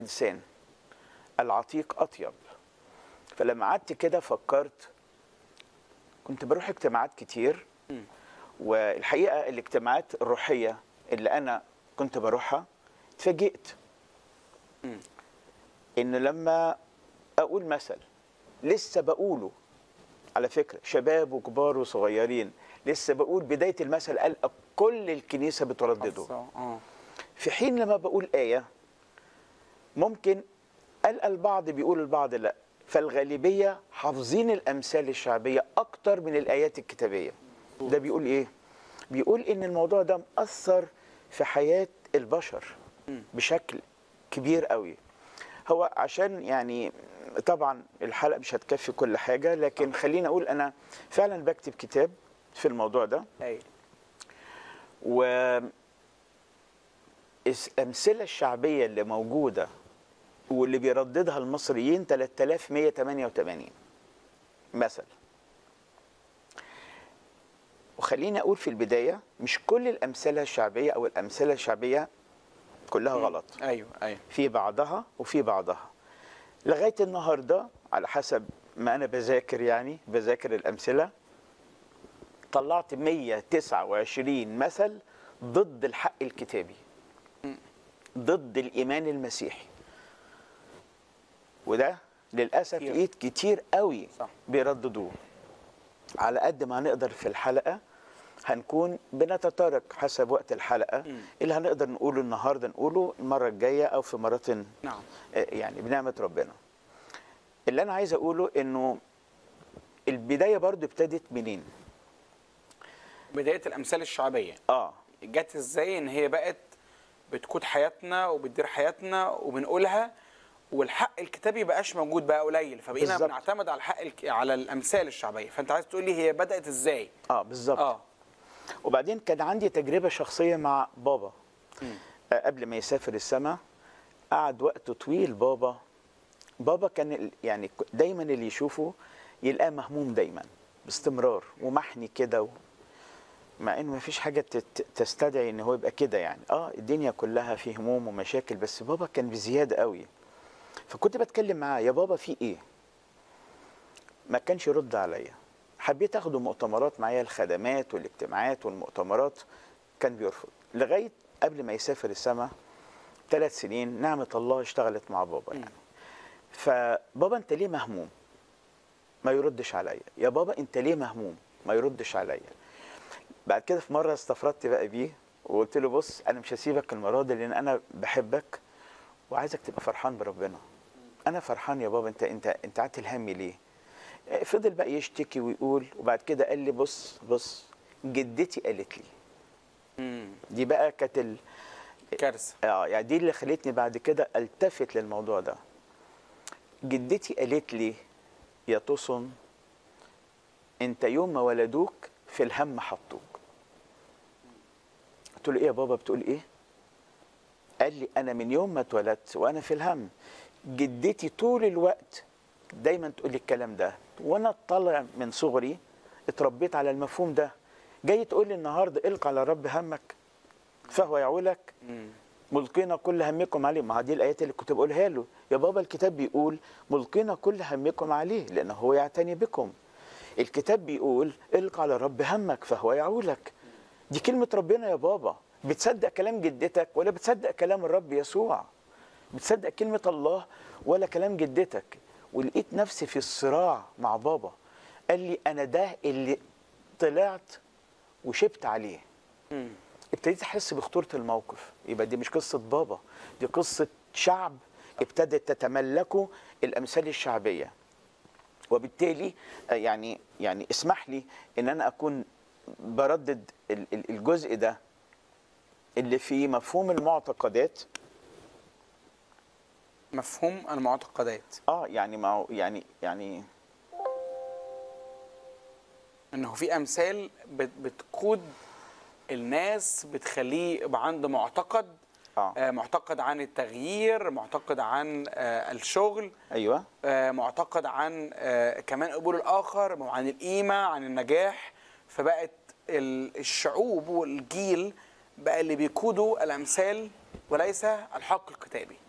لسان العتيق أطيب فلما قعدت كده فكرت كنت بروح اجتماعات كتير والحقيقة الاجتماعات الروحية اللي أنا كنت بروحها اتفاجئت إن لما أقول مثل لسه بقوله على فكرة شباب وكبار وصغيرين لسه بقول بداية المثل قال كل الكنيسة بتردده اه في حين لما بقول آية ممكن قال البعض بيقول البعض لا فالغالبية حافظين الأمثال الشعبية أكتر من الآيات الكتابية ده بيقول إيه؟ بيقول إن الموضوع ده مأثر في حياة البشر بشكل كبير قوي هو عشان يعني طبعا الحلقة مش هتكفي كل حاجة لكن خليني أقول أنا فعلا بكتب كتاب في الموضوع ده اي و الأمثلة الشعبية اللي موجودة واللي بيرددها المصريين 3188 مثل وخليني أقول في البداية مش كل الأمثلة الشعبية أو الأمثلة الشعبية كلها غلط ايوه ايوه في بعضها وفي بعضها لغاية النهاردة على حسب ما أنا بذاكر يعني بذاكر الأمثلة طلعت 129 مثل ضد الحق الكتابي ضد الإيمان المسيحي وده للأسف كتير. لقيت كتير قوي صح. بيرددوه على قد ما هنقدر في الحلقة هنكون بنتطرق حسب وقت الحلقة مم. اللي هنقدر نقوله النهاردة نقوله المرة الجاية أو في مرات نعم يعني بنعمة ربنا اللي أنا عايز أقوله إنه البداية برضو ابتدت منين؟ بدايه الامثال الشعبيه آه جت ازاي ان هي بقت بتقود حياتنا وبتدير حياتنا وبنقولها والحق الكتابي بقاش موجود بقى قليل فبقينا بالظبط. بنعتمد على الحق الك... على الامثال الشعبيه فانت عايز تقول لي هي بدات ازاي آه بالظبط اه وبعدين كان عندي تجربة شخصية مع بابا مم. آه، قبل ما يسافر السماء قعد وقت طويل بابا بابا كان ال- يعني ك- دايما اللي يشوفه يلقاه مهموم دايما باستمرار ومحني كده و... مع انه ما فيش حاجه تت- تستدعي ان هو يبقى كده يعني اه الدنيا كلها في هموم ومشاكل بس بابا كان بزياده قوي فكنت بتكلم معاه يا بابا في ايه ما كانش يرد عليا حبيت اخده مؤتمرات معايا الخدمات والاجتماعات والمؤتمرات كان بيرفض لغايه قبل ما يسافر السماء ثلاث سنين نعمه الله اشتغلت مع بابا يعني فبابا انت ليه مهموم ما يردش عليا يا بابا انت ليه مهموم ما يردش عليا بعد كده في مره استفردت بقى بيه وقلت له بص انا مش هسيبك المره دي لان انا بحبك وعايزك تبقى فرحان بربنا انا فرحان يا بابا انت انت انت عاتل همي ليه آه، فضل بقى يشتكي ويقول وبعد كده قال لي بص بص جدتي قالت لي امم دي بقى كانت ال... كارثه اه يعني دي اللي خلتني بعد كده التفت للموضوع ده جدتي قالت لي يا تصن انت يوم ما ولدوك في الهم حطوك قلت له ايه يا بابا بتقول ايه قال لي انا من يوم ما اتولدت وانا في الهم جدتي طول الوقت دايما تقول لي الكلام ده وانا طالع من صغري اتربيت على المفهوم ده جاي تقول لي النهارده القى على رب همك فهو يعولك امم ملقينا كل همكم عليه ما دي الايات اللي كنت بقولها له يا بابا الكتاب بيقول ملقينا كل همكم عليه لانه هو يعتني بكم الكتاب بيقول القى على رب همك فهو يعولك دي كلمة ربنا يا بابا بتصدق كلام جدتك ولا بتصدق كلام الرب يسوع بتصدق كلمة الله ولا كلام جدتك ولقيت نفسي في الصراع مع بابا قال لي أنا ده اللي طلعت وشبت عليه امم ابتديت احس بخطوره الموقف يبقى دي مش قصه بابا دي قصه شعب ابتدت تتملكه الامثال الشعبيه وبالتالي آه، يعني يعني اسمح لي ان انا اكون بردد ال- ال- الجزء ده اللي فيه مفهوم المعتقدات مفهوم المعتقدات اه يعني ما هو- يعني يعني انه في امثال بت- بتقود الناس بتخليه يبقى عنده معتقد اه آه، معتقد عن التغيير معتقد عن آه، الشغل ايوه آه، معتقد عن آه، كمان قبول الاخر عن القيمه عن النجاح فبقت ال- الشعوب والجيل بقى اللي بيقودوا الامثال وليس الحق الكتابي